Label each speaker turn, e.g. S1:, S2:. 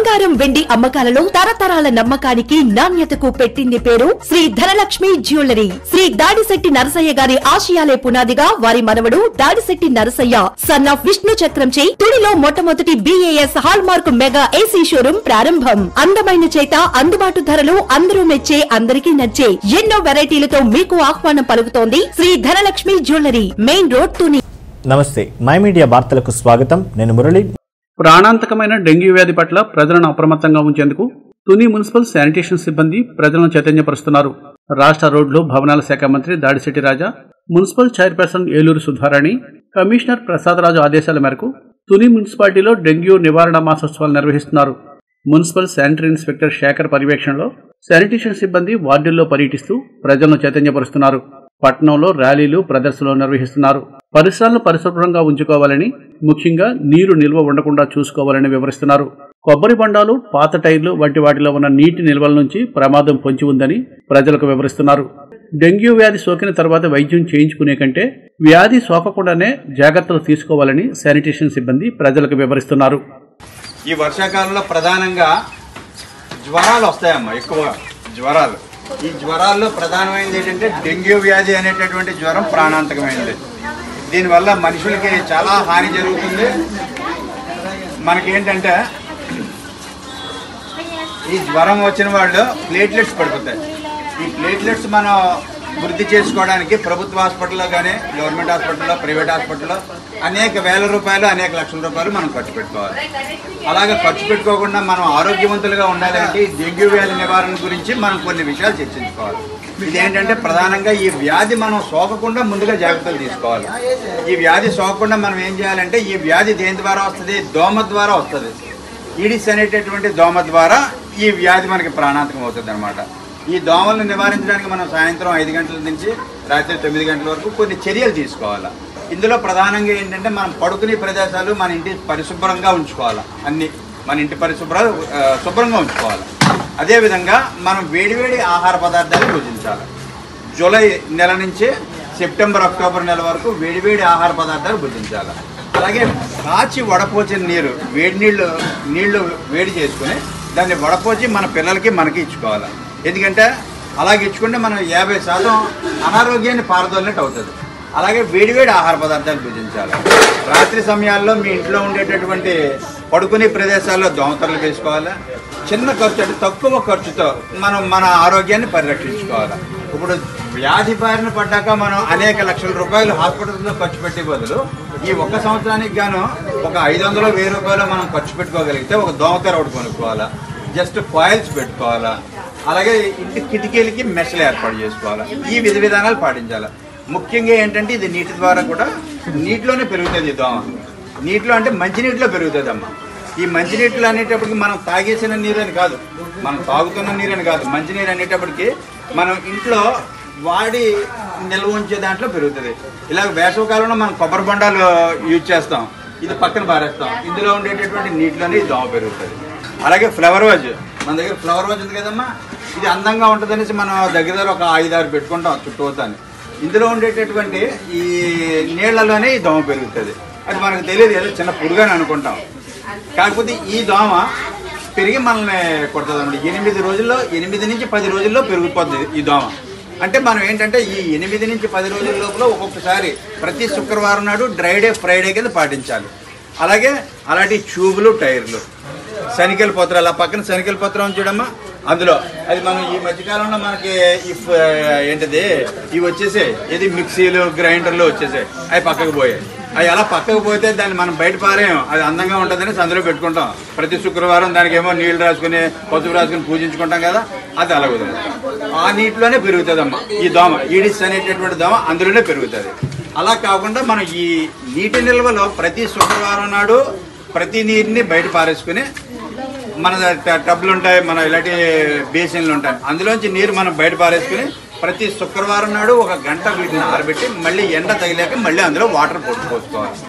S1: బంగారం వెండి అమ్మకాలలో తరతరాల నమ్మకానికి నాణ్యతకు పెట్టింది పేరు శ్రీ ధనలక్ష్మి జ్యువెలరీ శ్రీ దాడిశెట్టి నరసయ్య గారి ఆశయాలే పునాదిగా వారి మనవడు దాడిశెట్టి నరసయ్య సన్ ఆఫ్ విష్ణు చక్రంచే తుడిలో మొట్టమొదటి BIS hallmark mega AC showroom ప్రారంభం అందమైన చేత అందుబాటు ధరలు అందరూ మెచ్చే అందరికీ నచ్చే ఎన్నో వెరైటీలతో మీకు ఆహ్వానం పలుకుతోంది Sri Dhanalakshmi jewellery main road Tuni
S2: నమస్తే మై మీడియా వార్తలకు స్వాగతం నేను మురళి
S3: ప్రాణాంతకమైన డెంగ్యూ వ్యాధి పట్ల ప్రజలను అప్రమత్తంగా ఉంచేందుకు తుని మున్సిపల్ శానిటేషన్ సిబ్బంది ప్రజలను చైతన్యపరుస్తున్నారు రాష్ట్ర రోడ్లు భవనాల శాఖ మంత్రి Dadisetti Raja municipal chairperson Eluru Sudharani commissioner Prasadaraju ఆదేశాల మేరకు తుని మున్సిపాలిటీలో డెంగ్యూ నివారణ మాసోత్సవాలు నిర్వహిస్తున్నారు మున్సిపల్ శానిటరీ ఇన్స్పెక్టర్ శేఖర్ పర్యవేక్షణలో శానిటేషన్ సిబ్బంది వార్డుల్లో పర్యటిస్తూ ప్రజలను చైతన్యపరుస్తున్నారు పట్టణంలో ర్యాలీలు ప్రదర్శనలు నిర్వహిస్తున్నారు పరిసరాలను పరిశుభ్రంగా ఉంచుకోవాలని ముఖ్యంగా నీరు నిల్వ ఉండకుండా చూసుకోవాలని వివరిస్తున్నారు కొబ్బరి బండాలు పాత టైర్లు వంటి వాటిలో ఉన్న నీటి నిల్వల నుంచి ప్రమాదం పొంచి ఉందని ప్రజలకు వివరిస్తున్నారు డెంగ్యూ వ్యాధి సోకిన తర్వాత వైద్యం చేయించుకునే కంటే వ్యాధి సోకకుండానే జాగ్రత్తలు తీసుకోవాలని శానిటేషన్ సిబ్బంది ప్రజలకు వివరిస్తున్నారు
S4: ఈ వర్షాకాలంలో ప్రధానంగా జ్వరాలు వస్తాయమ్మా ఎక్కువ జ్వరాలు ఈ జ్వరాల్లో ప్రధానమైనది ఏంటంటే డెంగ్యూ వ్యాధి అనేటటువంటి జ్వరం ప్రాణాంతకమైనది దీనివల్ల మనుషులకి చాలా హాని జరుగుతుంది మనకేంటంటే ఈ జ్వరం వచ్చిన వాళ్ళు ప్లేట్లెట్స్ పడిపోతాయి ఈ ప్లేట్లెట్స్ మనం వృద్ధి చేసుకోవడానికి ప్రభుత్వ హాస్పిటల్లో కానీ గవర్నమెంట్ హాస్పిటల్లో ప్రైవేట్ హాస్పిటల్లో అనేక వేల రూపాయలు అనేక లక్షల రూపాయలు మనం ఖర్చు పెట్టుకోవాలి అలాగే ఖర్చు పెట్టుకోకుండా మనం ఆరోగ్యవంతులుగా ఉండాలంటే ఈ డెంగ్యూ వ్యాధి నివారణ గురించి మనం కొన్ని విషయాలు చర్చించుకోవాలి ఇదేంటంటే ప్రధానంగా ఈ వ్యాధి మనం సోకకుండా ముందుగా జాగ్రత్తలు తీసుకోవాలి ఈ వ్యాధి సోకకుండా మనం ఏం చేయాలంటే ఈ వ్యాధి దేని ద్వారా వస్తుంది దోమ ద్వారా వస్తుంది ఈడిస్ అనేటటువంటి దోమ ద్వారా ఈ వ్యాధి మనకి ప్రాణాంతకం అవుతుంది అనమాట ఈ దోమలను నివారించడానికి మనం సాయంత్రం ఐదు గంటల నుంచి రాత్రి తొమ్మిది గంటల వరకు కొన్ని చర్యలు తీసుకోవాలి ఇందులో ప్రధానంగా ఏంటంటే మనం పడుకునే ప్రదేశాలు మన ఇంటి పరిశుభ్రంగా ఉంచుకోవాలి అన్ని మన ఇంటి పరిశుభ్ర ఆ, శుభ్రంగా ఉంచుకోవాలి అదేవిధంగా మనం వేడివేడి ఆహార పదార్థాలు భుజించాలి జూలై నెల నుంచి సెప్టెంబర్ అక్టోబర్ నెల వరకు వేడివేడి ఆహార పదార్థాలు భుజించాలి అలాగే కాచి వడపోచిన నీరు వేడి నీళ్ళు నీళ్లు వేడి చేసుకుని దాన్ని వడపోచి మన పిల్లలకి మనకి ఇచ్చుకోవాలి ఎందుకంటే అలాగే ఇచ్చుకుంటే మనం యాభై శాతం అనారోగ్యాన్ని పారదోలినట్టు అవుతుంది అలాగే వేడివేడి ఆహార పదార్థాలు భుజించాలి రాత్రి సమయాల్లో మీ ఇంట్లో ఉండేటటువంటి పడుకునే ప్రదేశాల్లో దోమతరలు వేసుకోవాలి చిన్న ఖర్చు అంటే తక్కువ ఖర్చుతో మనం మన ఆరోగ్యాన్ని పరిరక్షించుకోవాలి ఇప్పుడు వ్యాధి బారిన పడ్డాక మనం అనేక లక్షల రూపాయలు హాస్పిటల్స్లో ఖర్చు పెట్టే బదులు ఈ ఒక్క సంవత్సరానికి గాను ఒక ఐదు వందలు వెయ్యి రూపాయలు మనం ఖర్చు పెట్టుకోగలిగితే ఒక దోమతెర ఒకటి కొనుక్కోవాలా జస్ట్ కాయిల్స్ పెట్టుకోవాలా అలాగే ఇంటి కిటికీలకి మెషలు ఏర్పాటు చేసుకోవాలి ఈ విధి విధానాలు పాటించాలి ముఖ్యంగా ఏంటంటే ఇది నీటి ద్వారా కూడా నీటిలోనే పెరుగుతుంది ఈ దోమ నీటిలో అంటే మంచినీటిలో పెరుగుతుంది అమ్మ ఈ మంచినీటిలో అనేటప్పటికి మనం తాగేసిన నీరు అని కాదు మనం తాగుతున్న నీరు అని కాదు మంచినీరు అనేటప్పటికి మనం ఇంట్లో వాడి నిల్వ ఉంచే దాంట్లో పెరుగుతుంది ఇలా వేసవికాలంలో మనం కొబ్బరి బొండాలు యూజ్ చేస్తాం ఇది పక్కన పారేస్తాం ఇందులో ఉండేటటువంటి నీటిలోనే ఈ దోమ పెరుగుతుంది అలాగే ఫ్లవర్ వాజ్ మన దగ్గర ఫ్లవర్ వాజ్ ఉంది కదమ్మా ఇది అందంగా ఉంటుంది అనేసి మనం దగ్గర దగ్గర ఒక ఐదు ఆరు పెట్టుకుంటాం చుట్టూతాని ఇందులో ఉండేటటువంటి ఈ నీళ్లలోనే ఈ దోమ పెరుగుతుంది అది మనకు తెలియదు ఏదో చిన్న పురుగని అనుకుంటాం కాకపోతే ఈ దోమ పెరిగి మనల్ని కొడుతుంది అనమాట ఎనిమిది రోజుల్లో ఎనిమిది నుంచి పది రోజుల్లో పెరిగిపోద్ది ఈ దోమ అంటే మనం ఏంటంటే ఈ ఎనిమిది నుంచి పది రోజుల లోపల ఒక్కొక్కసారి ప్రతి శుక్రవారం నాడు డ్రై డే ఫ్రైడే కింద పాటించాలి అలాగే అలాంటి ట్యూబులు టైర్లు శనికల పత్రాలు ఆ పక్కన శనికల పత్రం ఉంది చూడమ్మా అందులో అది మనం ఈ మధ్యకాలంలో మనకి ఈ ఫ- ఏంటిది ఇవి వచ్చేసాయి ఇది మిక్సీలు గ్రైండర్లు వచ్చేసాయి అవి పక్కకు పోయాయి అవి అలా పక్కకు పోతే దాన్ని మనం బయట పారేయం అది అందంగా ఉంటుందని అందులో పెట్టుకుంటాం ప్రతి శుక్రవారం దానికి ఏమో నీళ్లు రాసుకుని పసుపు రాసుకుని పూజించుకుంటాం కదా అది అలా వదిలేదు ఆ నీటిలోనే పెరుగుతుందమ్మా ఈ దోమ ఈడిస్ అనేటటువంటి దోమ అందులోనే పెరుగుతుంది అలా కాకుండా మనం ఈ నీటి నిల్వలో ప్రతి శుక్రవారం నాడు ప్రతి నీరుని బయట పారేసుకుని మన ట- టబ్లు ఉంటాయి మన ఇలాంటి బేసిన్లు ఉంటాయి అందులోంచి నీరు మనం బయట పారేసుకుని ప్రతి శుక్రవారం నాడు ఒక గంట వీటిని ఆరబెట్టి మళ్ళీ ఎండ తగిలాక మళ్ళీ అందులో వాటర్ పోసుకోవాలి